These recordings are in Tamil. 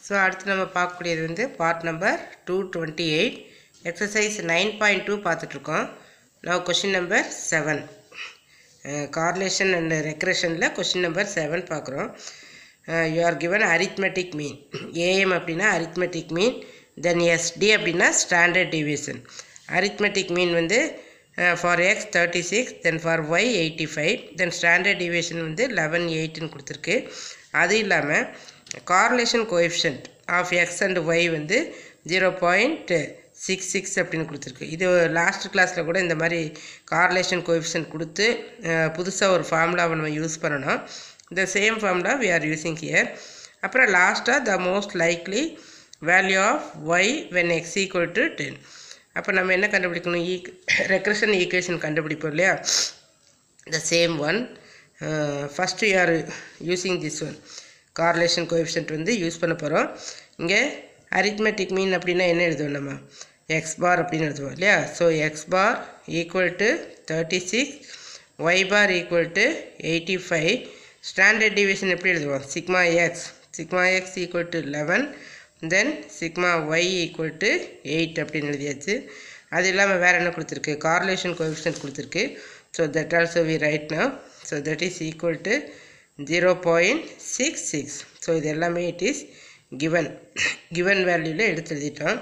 ஸோ அடுத்து நம்ம பார்க்கக்கூடியது வந்து part number two twenty eight exercise nine point two பார்த்துட்ருக்கோம் நான் question number seven correlation and ரெக்ரெஷனில் கொஷின் நம்பர் செவன் பார்க்குறோம் you are given arithmetic mean A M அப்படின்னா அரித்மெட்டிக் மீன் தென் எஸ்டி அப்படின்னா ஸ்டாண்டர்ட் டிவிஷன் அரித்மெட்டிக் மீன் வந்து for x thirty six then for y eighty five then standard deviation வந்து லெவன் எயிட்டுன்னு கொடுத்துருக்கு அது இல்லாமல் correlation coefficient of x and y வந்து ஜீரோ பாயிண்ட் சிக்ஸ் சிக்ஸ் அப்படின்னு கொடுத்துருக்கு இது லாஸ்ட் கிளாஸில் கூட இந்த மாதிரி கார்லேஷன் கோஎஃபிஷியன்ட் கொடுத்து புதுசாக ஒரு ஃபார்முலாவை நம்ம யூஸ் பண்ணணும் இந்த same formula we are using here அப்புறம் லாஸ்ட்டாக the most likely value of Y when X equal to ten அப்போ நம்ம என்ன கண்டுபிடிக்கணும் ஈ ரெக்ரெஷன் ஈக்குவேஷன் கண்டுபிடிப்போம் இல்லையா the same one first you are using this one correlation coefficient வந்து யூஸ் பண்ண போகிறோம் இங்கே அரித்மெட்டிக் மீன் அப்படின்னா என்ன எழுதுவோம் நம்ம எக்ஸ் பார் அப்படின்னு எழுதுவோம் இல்லையா so x bar equal to thirty six y bar equal to eighty five standard division எப்படி எழுதுவோம் sigma x sigma x equal to eleven then sigma y equal to eight அப்படின்னு எழுதியாச்சு அது இல்லாமல் வேறு என்ன கொடுத்துருக்கு கார்லேஷன் கோஎஃபிஷியன்ட் கொடுத்துருக்கு so that also we write now so that is equal to zero point six six so இது எல்லாமே இட் இஸ் கிவன் கிவன் வேல்யூவில் எடுத்து எழுதிட்டோம்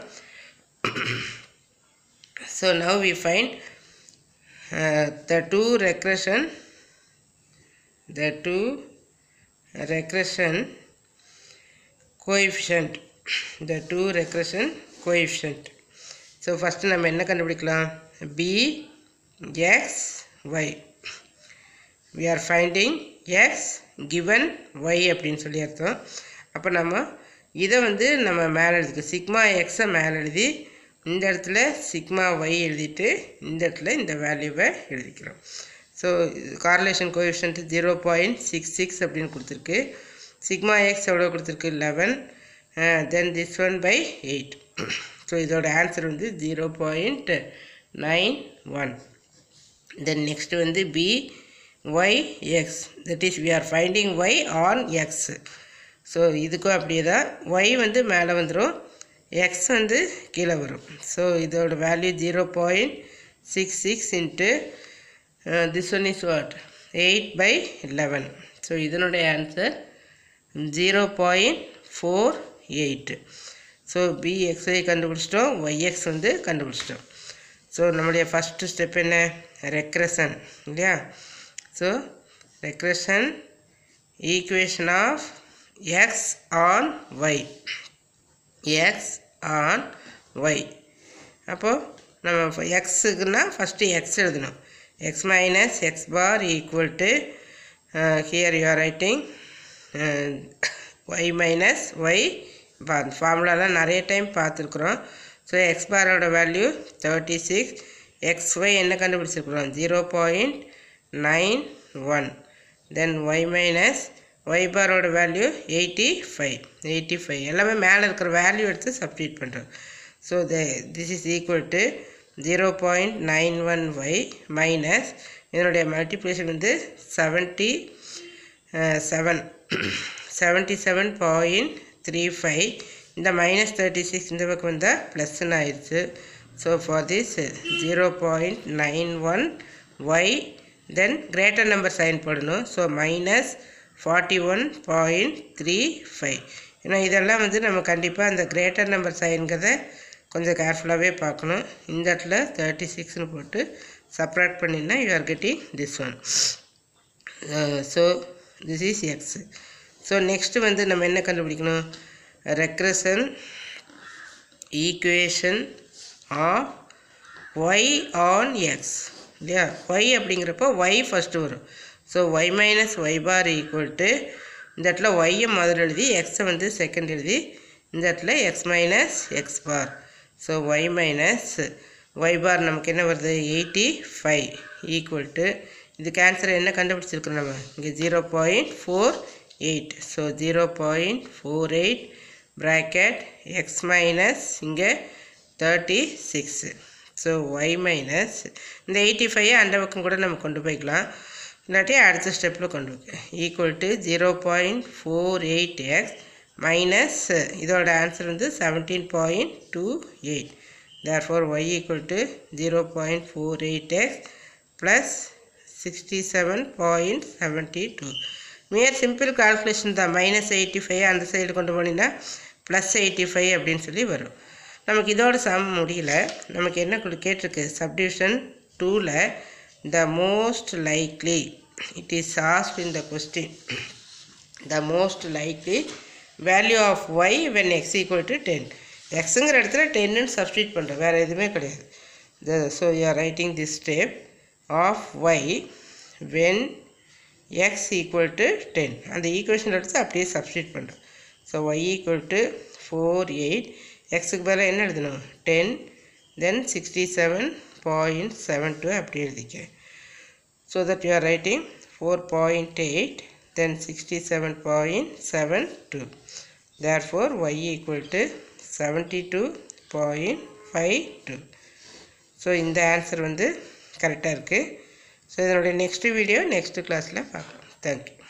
so now we find the two regression the two regression coefficient the two regression coefficient so first நம்ம என்ன கண்டுபிடிக்கலாம் b x y we are finding x given y அப்படின்னு சொல்லி அர்த்தம் அப்போ நம்ம இதை வந்து நம்ம மேலே எழுதிக்க சிக்மா எக்ஸை மேலே எழுதி இந்த இடத்துல சிக்மா ஒய் எழுதிட்டு இந்த இடத்துல இந்த வேல்யூவை எழுதிக்கிறோம் so correlation coefficient zero point six six அப்படின்னு கொடுத்துருக்கு சிக்மா எக்ஸ் எவ்வளோ கொடுத்துருக்கு eleven then this one by eight so இதோட ஆன்சர் வந்து zero point nine one then next வந்து b y x that is we are finding y on x so இதுக்கும் அப்படியே தான் ஒய் வந்து மேலே வந்துடும் எக்ஸ் வந்து கீழே வரும் ஸோ இதோட value zero point six six into this one is what eight by eleven so இதனுடைய answer zero point four eight so பிஎக்ஸ்ஐ கண்டுபிடிச்சிட்டோம் ஒய்எக்ஸ் வந்து கண்டுபிடிச்சிட்டோம் ஸோ நம்முடைய ஃபஸ்ட்டு ஸ்டெப் என்ன ரெக்ரெஷன் இல்லையா so regression equation of x on y x on y அப்போது நம்ம எக்ஸுக்குன்னா ஃபஸ்ட்டு எக்ஸ் எழுதணும் x minus X bar equal to here you are writing y minus Y bar ஃபார்முலாலாம் நிறைய டைம் பார்த்துருக்குறோம் ஸோ எக்ஸ் பாரோட value thirty six X Y என்ன கண்டுபிடிச்சிருக்கிறோம் zero point nine one then Y minus Y பாரோட value eighty five eighty five எல்லாமே மேலே இருக்கிற வேல்யூ எடுத்து சப்ஸ்டியூட் பண்ணுறோம் so the this is equal to zero point nine one Y minus இதனுடைய மல்டிப்ளிகேஷன் வந்து seventy seven seventy seven point three five இந்த மைனஸ் தேர்ட்டி சிக்ஸ் இந்த பக்கம் வந்தால் ப்ளஸ்ன்னு ஆயிடுச்சு so for this zero point nine one Y then greater number sign போடணும் so minus forty one point three five ஏன்னா இதெல்லாம் வந்து நம்ம கண்டிப்பாக அந்த கிரேட்டர் நம்பர் சைன்கிறத கொஞ்சம் கேர்ஃபுல்லாகவே பார்க்கணும் இந்த இடத்துல தேர்ட்டி சிக்ஸ்னு போட்டு செப்ரேட் பண்ணினா you are getting this one so this is X so next வந்து நம்ம என்ன கண்டுபிடிக்கணும் regression equation of Y on X இல்லையா ஒய் அப்படிங்கிறப்போ ஒய் ஃபஸ்ட்டு வரும் so Y minus Y bar equal to இந்த இடத்துல ஒய்யை முதல்ல எழுதி எக்ஸை வந்து செகண்ட் எழுதி இந்த இடத்துல X minus X bar so Y minus Y bar நமக்கு என்ன வருது எயிட்டி ஃபைவ் ஈக்குவல் டு இதுக்கு ஆன்சர் என்ன கண்டுபிடிச்சிருக்கோம் நம்ம இங்கே zero point four eight so zero point four eight bracket X minus இங்கே thirty six so Y minus இந்த எயிட்டி ஃபைவை அந்த பக்கம் கூட நம்ம கொண்டு போய்க்கலாம் இல்லாட்டி அடுத்த ஸ்டெப்பில் கொண்டு போய் equal to zero point four eight X minus இதோட ஆன்சர் வந்து seventeen point two eight therefore Y equal to zero point four eight X plus sixty seven point seventy two mere simple calculation தான் மைனஸ் எயிட்டி ஃபைவ் அந்த சைடு கொண்டு போனீங்கன்னா ப்ளஸ் எயிட்டி ஃபைவ் அப்படின்னு சொல்லி வரும் நமக்கு இதோட சம் முடியல நமக்கு என்ன கொடு கேட்டிருக்கு சப்டிவிஷன் டூவில் the most likely it is asked in the question the most likely value of Y when X equal to ten எக்ஸுங்கிற இடத்துல டென்னு சப்ஸ்டியூட் பண்ணுறோம் வேறு எதுவுமே கிடையாது the so you are writing this step of Y when X equal to ten அந்த ஈக்குவேஷன் எடுத்து அப்படியே சப்ஸ்டியூட் பண்ணுறோம் so Y equal to four eight எக்ஸுக்கு பதிலாக என்ன எழுதணும் ten then sixty seven point seven two அப்படி எழுதிக்க so that you are writing four point eight then sixty seven point seven two therefore Y equal to seventy two point five two so இந்த ஆன்சர் வந்து கரெக்டாக இருக்குது ஸோ இதனுடைய நெக்ஸ்ட் வீடியோ நெக்ஸ்ட் கிளாஸில் பார்க்கலாம் தேங்க்யூ